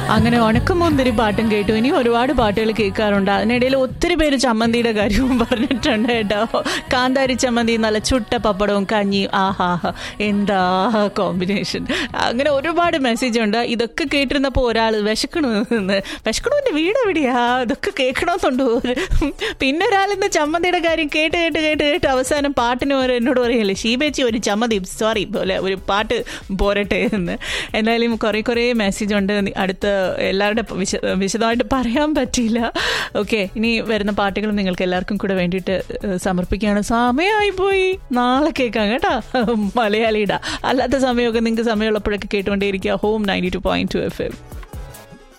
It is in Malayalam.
അങ്ങനെ ഉണക്കമുന്തിരി പാട്ടും കേട്ടു ഇനി ഒരുപാട് പാട്ടുകൾ കേൾക്കാറുണ്ട് അതിനിടയിൽ ഒത്തിരി പേര് ചമ്മന്തിയുടെ കാര്യവും പറഞ്ഞിട്ടുണ്ട് കേട്ടോ കാന്താരി ചമ്മന്തി നല്ല ചുട്ട പപ്പടവും കഞ്ഞിയും ആഹാ എന്താ കോമ്പിനേഷൻ അങ്ങനെ ഒരുപാട് മെസ്സേജ് ഉണ്ട് ഇതൊക്കെ കേട്ടിരുന്നപ്പോൾ ഒരാൾ വിശക്കണമെന്ന് വിശക്കണമെൻ്റെ വീട് എവിടെയാ ഇതൊക്കെ കേൾക്കണമെന്നുണ്ട് പിന്നെ ഒരാൾ ഇന്ന് ചമ്മന്തിയുടെ കാര്യം കേട്ട് കേട്ട് കേട്ട് കേട്ട് അവസാനം പാട്ടിന് വരെ എന്നോട് പറയല്ലേ ഷീബേച്ചി ഒരു ചമ്മന്തി സോറി പോലെ ഒരു പാട്ട് പോരട്ടെ എന്ന് എന്തായാലും കുറേ കുറേ മെസ്സേജ് ഉണ്ട് അടുത്ത എല്ലാവരുടെ വിശ വിശദമായിട്ട് പറയാൻ പറ്റിയില്ല ഓക്കെ ഇനി വരുന്ന പാട്ടുകൾ നിങ്ങൾക്ക് എല്ലാവർക്കും കൂടെ വേണ്ടിയിട്ട് ഏഹ്, സമർപ്പിക്കുകയാണ് സമയമായി പോയി നാളെ കേൾക്കാം കേട്ടോ മലയാളിയുടെ അല്ലാത്ത സമയമൊക്കെ നിങ്ങൾക്ക് സമയമുള്ളപ്പോഴൊക്കെ കേട്ടുകൊണ്ടേയിരിക്കുക home ninety two point two F M